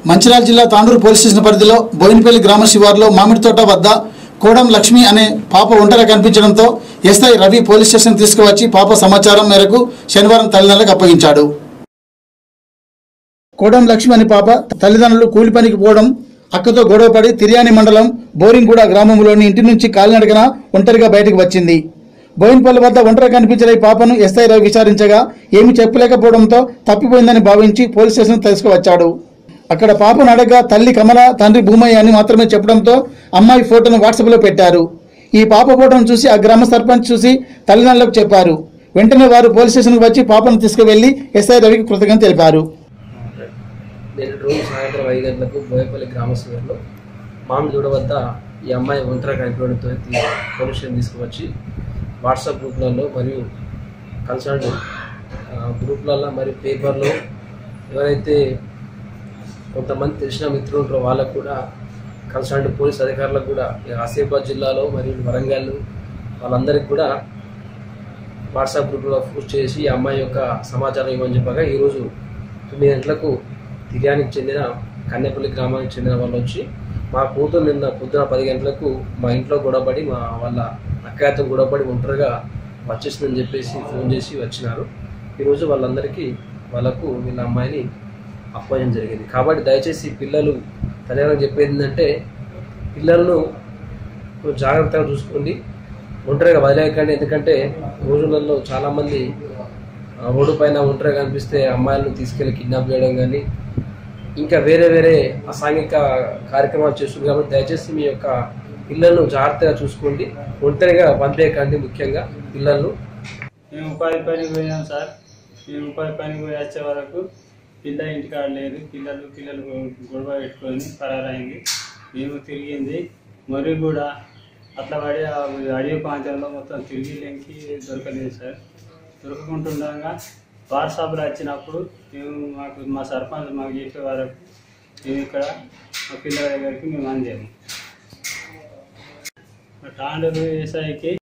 మంచిర్యాల జిల్లా Tandur police station పరిధిలో బోయినపల్లి గ్రామ శివారులో మామిడి తోట వద్ద కోడం లక్ష్మి అనే పాప ఒంటరి కనిపించడంతో ఎస్ఐ రవి పోలీస్ స్టేషన్ తీసుకువచ్చి పాప సమాచారం మేరకు శనివారం తల్లిదండ్రులకు అప్పగించాడు కోడం లక్ష్మి అనే పాప తల్లిదండ్రులు కూలి పనికి పోవడం అక్కతో గొడవపడి తిర్యాని మండలం బోరింగూడ గ్రామంలోని ఇంటి నుంచి కాలినడకన ఒంటరిగా బయటకు వచ్చింది బోయినపల్లి వద్ద ఒంటరి కనిపించిన ఈ పాపను ఎస్ఐ రవి విచారించగా ఏమీ చెప్పలేకపోవడంతో తప్పిపోయిందని భావించి పోలీస్ స్టేషన్ తీసుకువచ్చాడు అక్కడ పాపను అడగగా తల్లి కమల తండ్రి భూమయ్య అని మాత్రమే చెప్పడంతో అమ్మాయి ఫోటోను వాట్సాప్లో పెట్టారు ఈ పాప ఫోటోను చూసి ఆ గ్రామ సర్పంచ్ చూసి తల్లిదండ్రులకు చెప్పారు వెంటనే వారు పోలీస్ స్టేషన్కి వచ్చి పాపను తీసుకువెళ్లి ఎస్ఐ రవికి కృతజ్ఞత తెలిపారు నేను రోజు సాయంత్రం ఐదు గంటలకు బోయపల్లి గ్రామ శిబిరంలో మామిడి దూడ వద్ద ఈ అమ్మాయి ఒంటరి కనిపించడంతో తీ- పోలీస్ స్టేషన్ తీసుకువచ్చి వాట్సాప్ గ్రూప్లలో మరియు కన్సల్ట్ గ్రూప్లలో మరియు పేపర్లో ఎవరైతే కొంతమంది తెలిసిన మిత్రులు ఉంటారో వాళ్ళకు కూడా కన్సల్ట్ పోలీస్ అధికారులకు కూడా ఈ ఆసిఫాబాద్ జిల్లాలో మరియు వరంగల్ వాళ్ళందరికీ కూడా వాట్సాప్ గ్రూప్లో పోస్ట్ చేసి ఈ అమ్మాయి యొక్క సమాచారం ఇవ్వని చెప్పగా ఈరోజు తొమ్మిది గంటలకు తిర్యానికి చెందిన కన్నెపల్లి గ్రామానికి చెందిన వాళ్ళు వచ్చి మా కూతురు నిన్న పొద్దున పది గంటలకు మా ఇంట్లో గొడవపడి మా వాళ్ళ అక్కయ్యతో గొడవపడి ఒంటరిగా వచ్చేసిందని చెప్పేసి ఫోన్ చేసి వచ్చినారు ఈరోజు వాళ్ళందరికీ వాళ్ళకు వీళ్ళ అమ్మాయిని అప్పగించడం జరిగింది కాబట్టి దయచేసి పిల్లలు తల్లిదండ్రులకు చెప్పేది ఏంటంటే పిల్లలను కొంచెం జాగ్రత్తగా చూసుకోండి ఒంటరిగా వదిలేయకండి ఎందుకంటే రోజులలో చాలామంది ఆ, రోడ్డు పైన ఒంటరిగా కనిపిస్తే అమ్మాయిలను తీసుకెళ్లి కిడ్నాప్ చేయడం కానీ ఇంకా వేరే వేరే అసాంఘిక కార్యక్రమాలు చేస్తుంది కాబట్టి దయచేసి మీ యొక్క పిల్లలను జాగ్రత్తగా చూసుకోండి ఒంటరిగా పంపేయకండి ముఖ్యంగా పిల్లలను మేము ఉపాధి పనికి పోయాం సార్ మేము ఉపాధి పనికి పోయి వచ్చే వరకు పిల్ల ఇంటికాడ లేదు పిల్లలు పిల్లలు గొడవ పెట్టుకొని పరారైంది మేము తిరిగింది మరి కూడా అట్లా పడి ఆ అడవి ప్రాంతంలో మొత్తం తిరిగి లెంకి దొరకలేదు సార్ దొరకకుంటుండగా వాట్సాప్లో వచ్చినప్పుడు మేము మాకు మా సర్పంచ్ మాకు చెప్పే వరకు మేము ఇక్కడ మా పిల్లల దగ్గరికి మేము అందాము తాండూరు ఎస్ఐకి